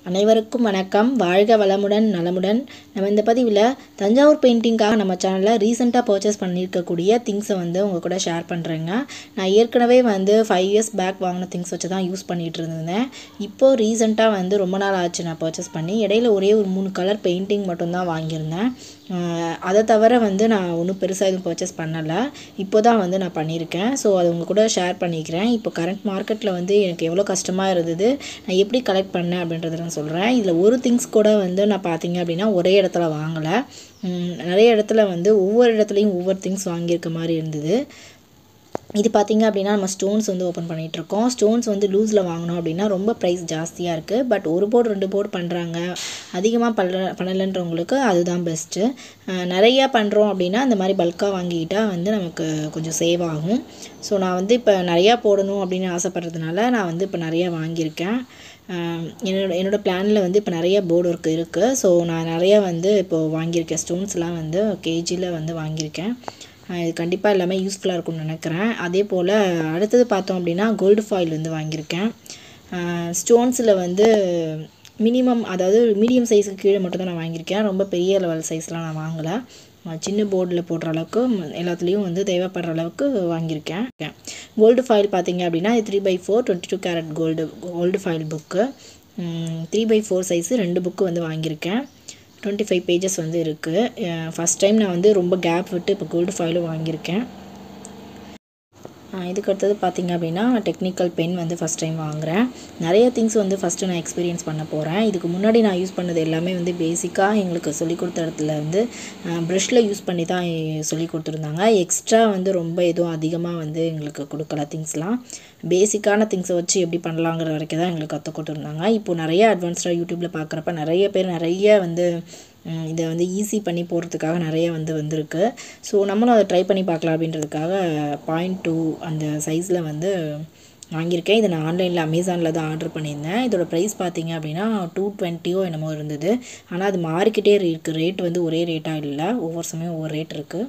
அனைவருக்கும் வணக்கம் வாழ்க வளமுடன் நலமுடன் நம்ம இந்த பதிவில் தஞ்சாவூர் பெயிண்டிங்காக நம்ம சேனலில் ரீசெண்டாக பர்ச்சேஸ் பண்ணியிருக்கக்கூடிய திங்ஸை வந்து உங்கள் கூட ஷேர் பண்ணுறேங்க நான் ஏற்கனவே வந்து ஃபைவ் இயர்ஸ் பேக் வாங்கின திங்ஸ் வச்சு தான் யூஸ் பண்ணிகிட்டு இருந்தேன் இப்போது ரீசெண்டாக வந்து ரொம்ப நாள் ஆச்சு நான் பர்ச்சேஸ் பண்ணி இடையில ஒரே ஒரு மூணு கலர் பெயிண்டிங் மட்டும்தான் வாங்கியிருந்தேன் அஹ் அதை தவிர வந்து நான் ஒன்றும் பெருசாக எதுவும் பர்ச்சேஸ் பண்ணலை இப்போ தான் வந்து நான் பண்ணியிருக்கேன் ஸோ அது உங்கள் கூட ஷேர் பண்ணிக்கிறேன் இப்போ கரண்ட் மார்க்கெட்டில் வந்து எனக்கு எவ்வளோ கஷ்டமாக இருந்தது நான் எப்படி கலெக்ட் பண்ணேன் அப்படின்றத நான் சொல்கிறேன் இதில் ஒரு திங்ஸ் கூட வந்து நான் பார்த்தீங்க அப்படின்னா ஒரே இடத்துல வாங்கலை உம், நிறைய இடத்துல வந்து ஒவ்வொரு இடத்துலையும் ஒவ்வொரு திங்ஸ் வாங்கியிருக்க மாதிரி இருந்தது இது பார்த்தீங்க அப்படின்னா நம்ம ஸ்டோன்ஸ் வந்து ஓப்பன் பண்ணிகிட்டு இருக்கோம் ஸ்டோன்ஸ் வந்து லூஸில் வாங்கினோம் அப்படின்னா ரொம்ப ப்ரைஸ் ஜாஸ்தியாக இருக்குது பட் ஒரு போர்டு ரெண்டு போர்டு பண்ணுறாங்க அதிகமாக பண்ண பண்ணலைன்றவங்களுக்கு அதுதான் பெஸ்ட்டு நிறையா பண்ணுறோம் அப்படின்னா இந்த மாதிரி பல்காக வாங்கிக்கிட்டால் வந்து நமக்கு கொஞ்சம் சேவ் ஆகும் ஸோ நான் வந்து இப்போ நிறையா போடணும் அப்படின்னு ஆசைப்பட்றதுனால நான் வந்து இப்போ நிறையா வாங்கியிருக்கேன் அஹ் என்னோட என்னோட பிளானில் வந்து இப்போ நிறைய போர்டு ஒர்க் இருக்குது ஸோ நான் நிறையா வந்து இப்போது வாங்கியிருக்கேன் ஸ்டோன்ஸ்லாம் வந்து கேஜியில் வந்து வாங்கியிருக்கேன் அஹ் இது கண்டிப்பாக எல்லாமே யூஸ்ஃபுல்லாக இருக்கும்னு நினைக்கிறேன் அதே போல் அடுத்தது பார்த்தோம் அப்படின்னா கோல்டு ஃபாயில் வந்து வாங்கியிருக்கேன் ஸ்டோன்ஸில் வந்து மினிமம் அதாவது மீடியம் சைஸுக்கு கீழே மட்டும் தான் நான் வாங்கியிருக்கேன் ரொம்ப பெரிய லெவல் சைஸ்லாம் நான் வாங்கலை அஹ் சின்ன போர்டில் போடுற அளவுக்கு ம், எல்லாத்துலேயும் வந்து தேவைப்படுற அளவுக்கு வாங்கியிருக்கேன் கோல்டு ஃபாயில் பார்த்தீங்க அப்படின்னா இது three by four twenty two carat gold gold foil book three by four size ரெண்டு புக்கு வந்து வாங்கியிருக்கேன் டுவெண்ட்டி ஃபைவ் பேஜஸ் வந்து இருக்குது ஃபஸ்ட் டைம் நான் வந்து ரொம்ப கேப் விட்டு இப்போ கோல்டு ஃபாயிலும் வாங்கியிருக்கேன் அஹ் இதுக்கு அடுத்தது பார்த்தீங்க அப்படின்னா டெக்னிக்கல் பென் வந்து ஃபஸ்ட் டைம் வாங்குகிறேன் நிறைய திங்ஸ் வந்து ஃபஸ்ட்டு நான் எக்ஸ்பீரியன்ஸ் பண்ண போகிறேன் இதுக்கு முன்னாடி நான் யூஸ் பண்ணது எல்லாமே வந்து பேசிக்காக எங்களுக்கு சொல்லி கொடுத்த இடத்துல வந்து ப்ரஷ்ஷில் யூஸ் பண்ணி தான் சொல்லி கொடுத்துருந்தாங்க எக்ஸ்ட்ரா வந்து ரொம்ப எதுவும் அதிகமாக வந்து எங்களுக்கு கொடுக்கல திங்ஸ்லாம் பேசிக்கான திங்ஸை வச்சு எப்படி பண்ணலாங்கிற வரைக்கும் தான் எங்களுக்கு கற்றுக் கொடுத்துருந்தாங்க இப்போ நிறைய அட்வான்ஸ்டாக யூடியூப்பில் பார்க்குறப்ப நிறைய பேர் நிறைய வந்து ம், இதை வந்து ஈஸி பண்ணி போடுறதுக்காக நிறைய வந்து வந்திருக்கு ஸோ நம்மளும் அதை ட்ரை பண்ணி பார்க்கலாம் அப்படின்றதுக்காக பாயிண்ட் டூ அந்த சைஸில் வந்து வாங்கியிருக்கேன் இதை நான் ஆன்லைனில் அமேசானில் தான் ஆர்டர் பண்ணியிருந்தேன் இதோட ப்ரைஸ் பார்த்தீங்க அப்படின்னா டூ டுவெண்ட்டியோ என்னமோ இருந்தது ஆனால் அது மாறிக்கிட்டே இருக்குது ரேட் வந்து ஒரே ரேட்டாக இல்லை ஒவ்வொரு சமயம் ஒவ்வொரு ரேட் இருக்குது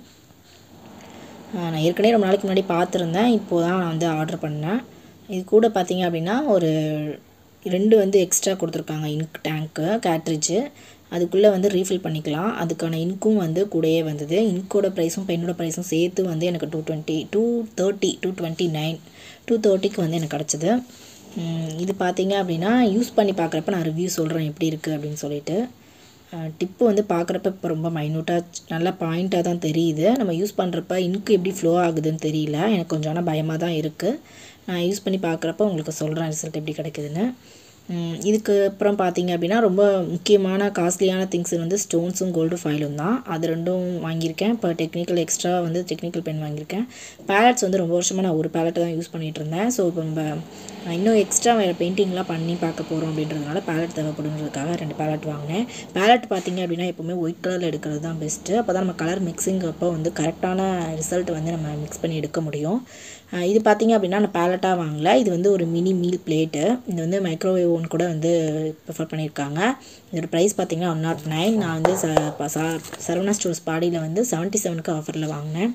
ஆஹ் நான் ஏற்கனவே ரொம்ப நாளைக்கு முன்னாடி பார்த்துருந்தேன் இப்போ தான் நான் வந்து ஆர்டர் பண்ணேன் இது கூட பார்த்தீங்க அப்படின்னா ஒரு ரெண்டு வந்து எக்ஸ்ட்ரா கொடுத்துருக்காங்க இங்க் டேங்க்கு கேட்ரிட்ஜு அதுக்குள்ளே வந்து ரீஃபில் பண்ணிக்கலாம் அதுக்கான இன்க்கும் வந்து கூடயே வந்தது இன்க்கோட ப்ரைஸும் பென்னோட ப்ரைஸும் சேர்த்து வந்து எனக்கு two twenty two thirty two twenty nine two தேர்ட்டிக்கு வந்து எனக்கு கிடச்சிது இது பார்த்தீங்க அப்படின்னா யூஸ் பண்ணி பார்க்குறப்ப நான் ரிவ்யூ சொல்கிறேன் எப்படி இருக்குது அப்படின்னு சொல்லிட்டு டிப்பு வந்து பார்க்குறப்ப இப்போ ரொம்ப மைனூட்டாக நல்ல பாயிண்ட்டாக தான் தெரியுது நம்ம யூஸ் பண்ணுறப்ப இன்க்கு எப்படி ஃப்ளோ ஆகுதுன்னு தெரியல எனக்கு கொஞ்சம் ஆனால் பயமாக தான் இருக்குது நான் யூஸ் பண்ணி பார்க்குறப்ப உங்களுக்கு சொல்கிறேன் ரிசல்ட் எப்படி கிடைக்குதுன்னு உம், இதுக்கு அப்புறம் பார்த்தீங்க அப்படின்னா ரொம்ப முக்கியமான காஸ்ட்லியான திங்ஸ் வந்து ஸ்டோன்ஸும் கோல்டு ஃபைலும் தான் அது ரெண்டும் வாங்கியிருக்கேன் இப்போ டெக்னிக்கல் எக்ஸ்ட்ரா வந்து டெக்னிக்கல் பென் வாங்கியிருக்கேன் பேலட்ஸ் வந்து ரொம்ப வருஷமாக நான் ஒரு பேலட்டை தான் யூஸ் பண்ணிகிட்டு இருந்தேன் ஸோ இப்போ நம்ம நான் இன்னும் எக்ஸ்ட்ரா வேறு பெயிண்டிங்லாம் பண்ணி பார்க்க போகிறோம் அப்படின்றதுனால பேலட் தேவைப்படுன்றதுக்காக ரெண்டு பேலட் வாங்கினேன் பேலட் பார்த்தீங்க அப்படின்னா எப்போவுமே ஒயிட் கலரில் எடுக்கிறது தான் பெஸ்ட்டு அப்போ தான் நம்ம கலர் மிக்சிங் அப்போ வந்து கரெக்டான ரிசல்ட் வந்து நம்ம மிக்ஸ் பண்ணி எடுக்க முடியும் அஹ் இது பார்த்தீங்க அப்படின்னா நான் பேலட்டாக வாங்கல இது வந்து ஒரு மினி மீல் பிளேட்டு இது வந்து மைக்ரோவேவ் ஓன் கூட வந்து ப்ரிஃபர் பண்ணியிருக்காங்க இதோட ப்ரைஸ் பார்த்தீங்கன்னா ஒன் நாட் நைன் நான் வந்து ச ப- ச- சரவணா ஸ்டோர்ஸ் பாடியில் வந்து செவன்ட்டி செவனுக்கு ஆஃபரில் வாங்கினேன்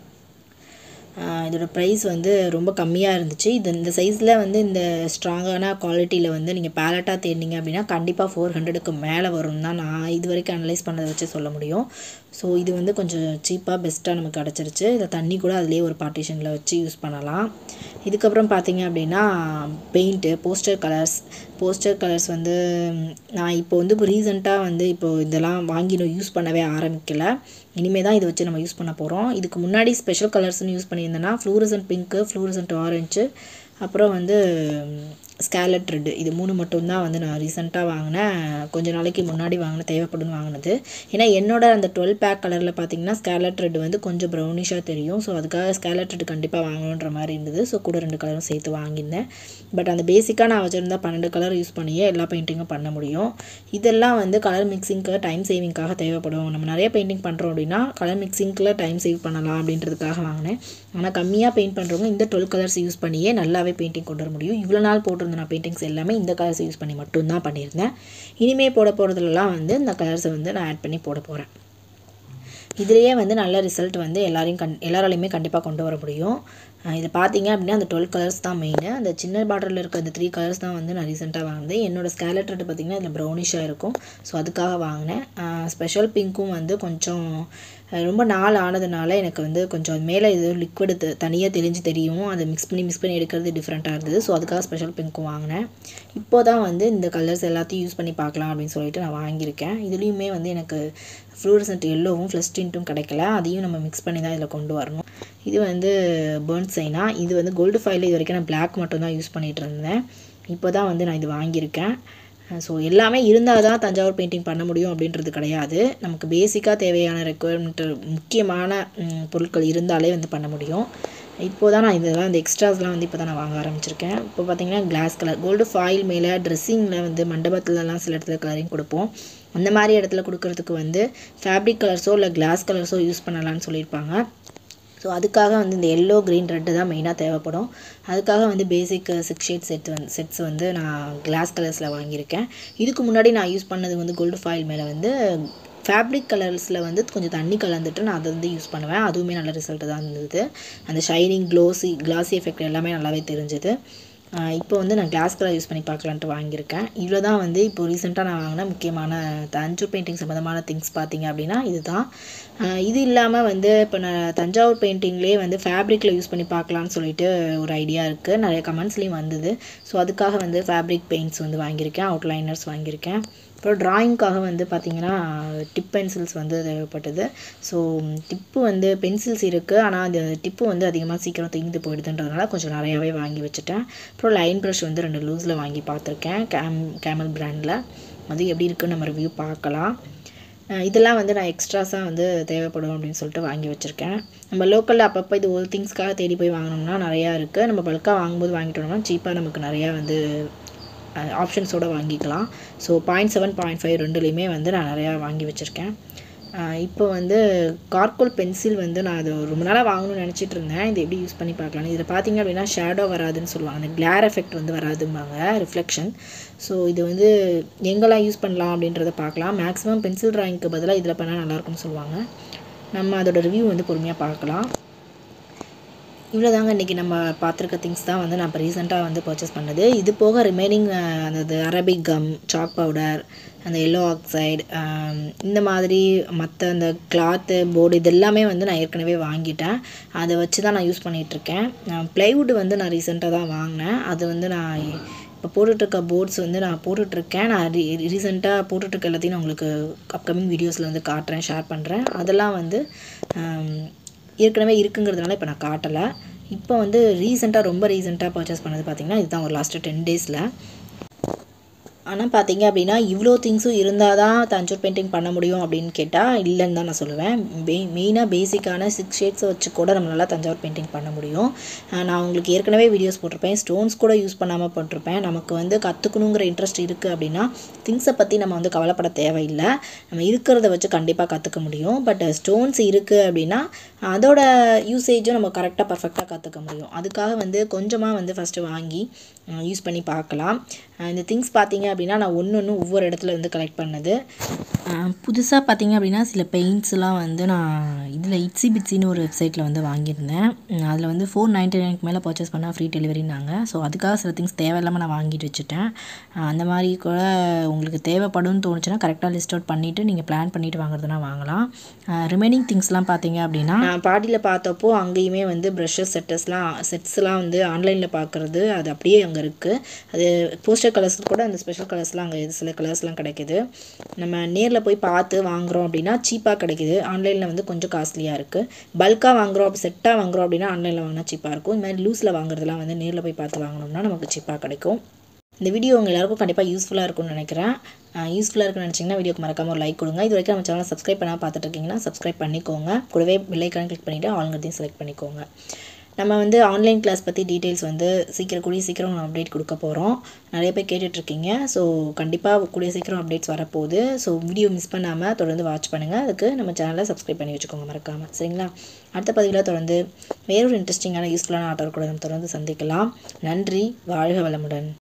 ஆஹ் இதோட ப்ரைஸ் வந்து ரொம்ப கம்மியாக இருந்துச்சு இது இந்த சைஸில் வந்து இந்த ஸ்ட்ராங்கான குவாலிட்டியில் வந்து நீங்கள் பேலட்டாக தேடினீங்க அப்படின்னா கண்டிப்பாக ஃபோர் ஹண்ட்ரடுக்கு மேலே வரும் தான் நான் இது வரைக்கும் அனலைஸ் பண்ணதை வச்சு சொல்ல முடியும் ஸோ இது வந்து கொஞ்சம் சீப்பாக பெஸ்ட்டாக நமக்கு கிடச்சிருச்சு இதை தண்ணி கூட அதுலேயே ஒரு பார்ட்டிஷனில் வச்சு யூஸ் பண்ணலாம் இதுக்கப்புறம் பார்த்தீங்க அப்படின்னா paint poster colours poster colours வந்து ம், நான் இப்போ வந்து இப்போ ரீசெண்டாக வந்து இப்போ இதெல்லாம் வாங்கி நான் யூஸ் பண்ணவே ஆரம்பிக்கல இனிமேல் தான் இதை வச்சு நம்ம யூஸ் பண்ண போகிறோம் இதுக்கு முன்னாடி ஸ்பெஷல் கலர்ஸ்னு யூஸ் பண்ணியிருந்தேன்னா ஃப்ளூரசன்ட் பிங்க்கு ஃப்ளூரசன்ட் ஆரஞ்சு அப்புறம் வந்து ஸ்கேலட் ரெட்டு இது மூணு மட்டும்தான் வந்து நான் ரீசெண்டாக வாங்கினேன் கொஞ்ச நாளைக்கு முன்னாடி வாங்கின தேவைப்படுன்னு வாங்கினது ஏன்னா என்னோட அந்த டுவெல் பேக் கலரில் பார்த்தீங்கன்னா ஸ்கேலட் ரெட் வந்து கொஞ்சம் ப்ரௌனிஷாக தெரியும் ஸோ அதுக்காக ஸ்கேலட் ரெட் கண்டிப்பாக வாங்கணுன்ற மாதிரி இருந்தது ஸோ கூட ரெண்டு கலரும் சேர்த்து வாங்கியிருந்தேன் பட் அந்த பேசிக்காக நான் வச்சுருந்தா பன்னெண்டு கலர் யூஸ் பண்ணியே எல்லா பெயிண்டிங்கும் பண்ண முடியும் இதெல்லாம் வந்து கலர் மிக்சிங்க்கு டைம் சேவிங்காக தேவைப்படும் நம்ம நிறைய பெயிண்டிங் பண்ணுறோம் அப்படின்னா கலர் மிக்சிங்கில் டைம் சேவ் பண்ணலாம் அப்படின்றதுக்காக வாங்கினேன் ஆனால் கம்மியாக பெயிண்ட் பண்ணுறவங்க இந்த டுவெல் கலர்ஸ் யூஸ் பண்ணியே நல்லாவே பெயிண்டிங் கொண்டு வர முடியும் இவ்வளோ நாள் போட்டிருந்த நான் பெயிண்டிங்ஸ் எல்லாமே இந்த கலர்ஸ் யூஸ் பண்ணி மட்டும்தான் பண்ணியிருந்தேன் இனிமே போட போகிறதுலலாம் வந்து இந்த கலர்ஸை வந்து நான் ஆட் பண்ணி போட போகிறேன் இதுலேயே வந்து நல்ல ரிசல்ட் வந்து எல்லாரையும் கண் எல்லாராலையுமே கண்டிப்பாக கொண்டு வர முடியும் இதில் பார்த்தீங்க அப்படின்னா அந்த டுவெல் கலர்ஸ் தான் மெயின் அந்த சின்ன பார்டரில் இருக்க அந்த த்ரீ கலர்ஸ் தான் வந்து நான் ரீசெண்டாக வாங்கினது என்னோட ஸ்கேலட் ரெட் பார்த்திங்கன்னா இதில் ப்ரௌனிஷாக இருக்கும் ஸோ அதுக்காக வாங்கினேன் ஸ்பெஷல் பிங்க்கும் வந்து கொஞ்சம் அஹ் ரொம்ப நாள் ஆனதுனால எனக்கு வந்து கொஞ்சம் மேலே இது லிக்விடு தனியாக தெளிஞ்சு தெரியும் அதை மிக்ஸ் பண்ணி மிக்ஸ் பண்ணி எடுக்கிறது டிஃப்ரெண்ட்டாக இருந்தது ஸோ அதுக்காக ஸ்பெஷல் பிங்க்கும் வாங்கினேன் இப்போ தான் வந்து இந்த கலர்ஸ் எல்லாத்தையும் யூஸ் பண்ணி பார்க்கலாம் அப்படின்னு சொல்லிட்டு நான் வாங்கியிருக்கேன் இதுலேயுமே வந்து எனக்கு ஃப்ளூரசன்ட் எல்லோவும் ஃப்ளஷ் டின்ட்டும் கிடைக்கல அதையும் நம்ம மிக்ஸ் பண்ணி தான் இதில் கொண்டு வரணும் இது வந்து பேர்ன் சைனா இது வந்து கோல்டு ஃபைல் இது வரைக்கும் நான் பிளாக் மட்டும் தான் யூஸ் பண்ணிகிட்டு இருந்தேன் இப்போ தான் வந்து நான் இது வாங்கியிருக்கேன் ஸோ எல்லாமே இருந்தால் தான் தஞ்சாவூர் பெயிண்டிங் பண்ண முடியும் அப்படின்றது கிடையாது நமக்கு பேசிக்காக தேவையான ரெக்குவயர்மெண்ட் முக்கியமான ம், பொருட்கள் இருந்தாலே வந்து பண்ண முடியும் இப்போ தான் நான் இதெல்லாம் இந்த எக்ஸ்ட்ராஸ்லாம் வந்து இப்போ தான் நான் வாங்க ஆரம்பிச்சிருக்கேன் இப்போ பார்த்தீங்கன்னா கிளாஸ் கலர் கோல்டு ஃபாயில் மேலே ட்ரெஸ்ஸிங்கில் வந்து மண்டபத்துலலாம் சில இடத்துல கலரிங் கொடுப்போம் அந்த மாதிரி இடத்துல கொடுக்கறதுக்கு வந்து ஃபேப்ரிக் கலர்ஸோ இல்லை கிளாஸ் கலர்ஸோ யூஸ் பண்ணலாம்னு சொல்லியிருப்பாங்க ஸோ அதுக்காக வந்து இந்த எல்லோ க்ரீன் ரெட்டு தான் மெயினாக தேவைப்படும் அதுக்காக வந்து பேசிக் சிக்ஸ் ஷேட் செட் வந்து செட்ஸ் வந்து நான் கிளாஸ் கலர்ஸில் வாங்கியிருக்கேன் இதுக்கு முன்னாடி நான் யூஸ் பண்ணது வந்து கோல்டு ஃபாயில் மேலே வந்து ஃபேப்ரிக் கலர்ஸில் வந்து கொஞ்சம் தண்ணி கலந்துட்டு நான் அதை வந்து யூஸ் பண்ணுவேன் அதுவுமே நல்ல ரிசல்ட் தான் இருந்தது அந்த ஷைனிங் க்ளோஸி கிளாஸி எஃபெக்ட் எல்லாமே நல்லாவே தெரிஞ்சுது ஆஹ் இப்போ வந்து நான் கிளாஸ் கலர் யூஸ் பண்ணி பார்க்கலான்ட்டு வாங்கியிருக்கேன் இவ்வளோ தான் வந்து இப்போ ரீசெண்டாக நான் வாங்கின முக்கியமான தஞ்சூர் பெயிண்டிங் சம்மந்தமான திங்ஸ் பார்த்தீங்க அப்படின்னா இதுதான் ஆஹ் இது இல்லாமல் வந்து இப்போ நான் தஞ்சாவூர் பெயிண்டிங்லேயே வந்து ஃபேப்ரிக்கில் யூஸ் பண்ணி பார்க்கலான்னு சொல்லிட்டு ஒரு ஐடியா இருக்குது நிறைய கமெண்ட்ஸ்லேயும் வந்தது ஸோ அதுக்காக வந்து ஃபேப்ரிக் பெயிண்ட்ஸ் வந்து வாங்கியிருக்கேன் அவுட்லைனர்ஸ் வாங்கியிருக்கேன் அப்புறம் ட்ராயிங்க்காக வந்து பார்த்திங்கன்னா டிப் பென்சில்ஸ் வந்து தேவைப்பட்டது ஸோ டிப்பு வந்து பென்சில்ஸ் இருக்குது ஆனால் அந்த டிப்பு வந்து அதிகமாக சீக்கிரம் தீர்ந்து போயிடுதுன்றதுனால கொஞ்சம் நிறையாவே வாங்கி வச்சுட்டேன் அப்புறம் லைன் ப்ரஷ் வந்து ரெண்டு லூஸில் வாங்கி பார்த்துருக்கேன் கேம் கேமல் பிராண்டில் அது எப்படி இருக்குன்னு நம்ம ரிவ்யூ பார்க்கலாம் அஹ் இதெல்லாம் வந்து நான் எக்ஸ்ட்ராஸாக வந்து தேவைப்படும் அப்படின்னு சொல்லிட்டு வாங்கி வச்சுருக்கேன் நம்ம லோக்கலில் அப்பப்போ இது ஒரு திங்ஸ்க்காக தேடி போய் வாங்கினோம்னா நிறையா இருக்குது நம்ம பல்காக வாங்கும்போது வாங்கிட்டோம்னா சீப்பாக நமக்கு நிறையா வந்து ஆப்ஷன்ஸோடு வாங்கிக்கலாம் so point seven point five ரெண்டுலேயுமே வந்து நான் நிறையா வாங்கி வச்சுருக்கேன் இப்போ வந்து கார்கோல் பென்சில் வந்து நான் அது ரொம்ப நாளாக வாங்கணும்னு நினச்சிட்டு இருந்தேன் இது எப்படி யூஸ் பண்ணி பார்க்கலாம் இதில் பார்த்தீங்க அப்படின்னா ஷேடோ வராதுன்னு சொல்லுவாங்க அந்த கிளார் எஃபெக்ட் வந்து வராதும்பாங்க ரிஃப்ளெக்ஷன் ஸோ இது வந்து எங்கெல்லாம் யூஸ் பண்ணலாம் அப்படின்றத பார்க்கலாம் மேக்ஸிமம் பென்சில் ட்ராயிங்க்கு பதிலாக இதில் பண்ணால் நல்லாயிருக்கும்னு சொல்லுவாங்க நம்ம அதோட ரிவ்யூ வந்து பொறுமையாக பார்க்கலாம் இவ்வளோ தாங்க இன்றைக்கி நம்ம பார்த்துருக்க திங்ஸ் தான் வந்து நான் இப்போ ரீசெண்டாக வந்து பர்ச்சேஸ் பண்ணது இது போக ரிமைனிங் அந்த அரபிக் கம் சாக் பவுடர் அந்த எல்லோ ஆக்சைடு இந்த மாதிரி மற்ற அந்த கிளாத்து போர்டு இது எல்லாமே வந்து நான் ஏற்கனவே வாங்கிட்டேன் அதை வச்சு தான் நான் யூஸ் பண்ணிகிட்ருக்கேன் ப்ளைவுட் வந்து நான் ரீசெண்டாக தான் வாங்கினேன் அது வந்து நான் இப்போ போட்டுட்ருக்க போர்ட்ஸ் வந்து நான் போட்டுட்ருக்கேன் நான் ரீ ரீசெண்டாக போட்டுட்ருக்க எல்லாத்தையும் நான் உங்களுக்கு அப்கமிங் வீடியோஸில் வந்து காட்டுறேன் ஷேர் பண்ணுறேன் அதெல்லாம் வந்து ஆம், ஏற்கனவே இருக்குங்கிறதுனால இப்போ நான் காட்டலை இப்போ வந்து ரீசெண்டாக ரொம்ப ரீசெண்டாக பர்ச்சேஸ் பண்ணது பார்த்தீங்கன்னா இதுதான் ஒரு லாஸ்ட்டு டென் டேஸில் ஆனால் பார்த்தீங்க அப்படின்னா இவ்வளோ திங்ஸும் இருந்தால் தான் தஞ்சூர் பெயிண்டிங் பண்ண முடியும் அப்படின்னு கேட்டால் இல்லைன்னு தான் நான் சொல்லுவேன் மெ மெயினாக பேசிக்கான சிக்ஸ் ஷேட்ஸை வச்சு கூட நம்மளால் தஞ்சாவூர் பெயிண்டிங் பண்ண முடியும் அஹ் நான் உங்களுக்கு ஏற்கனவே வீடியோஸ் போட்டிருப்பேன் ஸ்டோன்ஸ் கூட யூஸ் பண்ணாமல் போட்டிருப்பேன் நமக்கு வந்து கற்றுக்கணுங்கிற இன்ட்ரெஸ்ட் இருக்குது அப்படின்னா திங்ஸை பற்றி நம்ம வந்து கவலைப்பட தேவையில்லை நம்ம இருக்கிறத வச்சு கண்டிப்பாக கற்றுக்க முடியும் பட் ஸ்டோன்ஸ் இருக்குது அப்படின்னா அதோட யூசேஜும் நம்ம கரெக்டாக பர்ஃபெக்டாக கற்றுக்க முடியும் அதுக்காக வந்து கொஞ்சமாக வந்து ஃபஸ்ட்டு வாங்கி யூஸ் பண்ணி பார்க்கலாம் அஹ் இந்த திங்ஸ் பார்த்தீங்க அப்படின்னா நான் ஒன்று ஒன்று ஒவ்வொரு இடத்துல வந்து கலெக்ட் பண்ணது புதுசாக பார்த்தீங்க அப்படின்னா சில பெயிண்ட்ஸ்லாம் வந்து நான் இதில் இட்ஸி பிட்ஸின்னு ஒரு வெப்சைட்டில் வந்து வாங்கியிருந்தேன் அதில் வந்து ஃபோர் நைன்ட்டி நைனுக்கு மேலே பர்ச்சேஸ் பண்ணால் ஃப்ரீ டெலிவரினாங்க ஸோ அதுக்காக சில திங்ஸ் தேவையில்லாமல் நான் வாங்கிட்டு வச்சுட்டேன் அஹ் அந்த மாதிரி கூட உங்களுக்கு தேவைப்படும்னு தோணுச்சுன்னா கரெக்டாக லிஸ்ட் அவுட் பண்ணிவிட்டு நீங்கள் பிளான் பண்ணிவிட்டு வாங்குறதுனா வாங்கலாம் ரிமைனிங் திங்ஸ்லாம் பார்த்தீங்க அப்படின்னா நான் பாட்டியில் பார்த்தப்போ அங்கேயுமே வந்து ப்ரஷஸ் செட்டஸ்லாம் செட்ஸ்லாம் வந்து ஆன்லைனில் பார்க்குறது அது அப்படியே அங்கே இருக்குது அது போஸ்டர் கலர்ஸ் கூட அந்த ஸ்பெஷல் கலர்ஸ்லாம் அங்கே சில கலர்ஸ்லாம் கிடைக்குது நம்ம நேரில் போய் பார்த்து வாங்குறோம் அப்படின்னா சீப்பாக கிடைக்குது ஆன்லைனில் வந்து கொஞ்சம் காஸ்ட்லியாக இருக்குது பல்காக வாங்குறோம் அப்படி செட்டாக வாங்குறோம் அப்படின்னா ஆன்லைனில் வாங்கினா சீப்பாக இருக்கும் இந்த மாதிரி லூஸில் வாங்குறதுலாம் வந்து நேரில் போய் பார்த்து வாங்கினோம்னா நமக்கு சீப்பாக கிடைக்கும் இந்த வீடியோ உங்கள் எல்லாருக்கும் கண்டிப்பாக யூஸ்ஃபுல்லாக இருக்கும்னு நினைக்கிறேன் யூஸ்ஃபுல்லாக இருக்குன்னு நினச்சிங்கன்னா வீடியோக்கு மறக்காம ஒரு லைக் கொடுங்க இது வரைக்கும் நம்ம சேனலை சப்ஸ்கிரைப் பண்ணால் பார்த்துட்டு இருக்கீங்கன்னா சப்ஸ்கிரைப் பண்ணிக்கோங்க கூடவே பெல்லைக்கான கிளிக் பண்ணிவிட்டு ஆளுங்கிறதையும் செலக்ட் பண்ணிக்கோங்க நம்ம வந்து ஆன்லைன் கிளாஸ் பற்றி டீட்டெயில்ஸ் வந்து சீக்கிரம் கூடிய சீக்கிரம் அப்டேட் கொடுக்க போகிறோம் நிறைய பேர் கேட்டுட்ருக்கீங்க ஸோ கண்டிப்பாக கூடிய சீக்கிரம் அப்டேட்ஸ் வரப்போகுது ஸோ வீடியோ மிஸ் பண்ணாமல் தொடர்ந்து வாட்ச் பண்ணுங்கள் அதுக்கு நம்ம சேனலை சப்ஸ்கிரைப் பண்ணி வச்சுக்கோங்க மறக்காமல் சரிங்களா அடுத்த பதிவில் தொடர்ந்து வேறொரு இன்ட்ரெஸ்டிங்கான யூஸ்ஃபுல்லான ஆட்டோ கூட நம்ம தொடர்ந்து சந்திக்கலாம் நன்றி வாழ்க வளமுடன்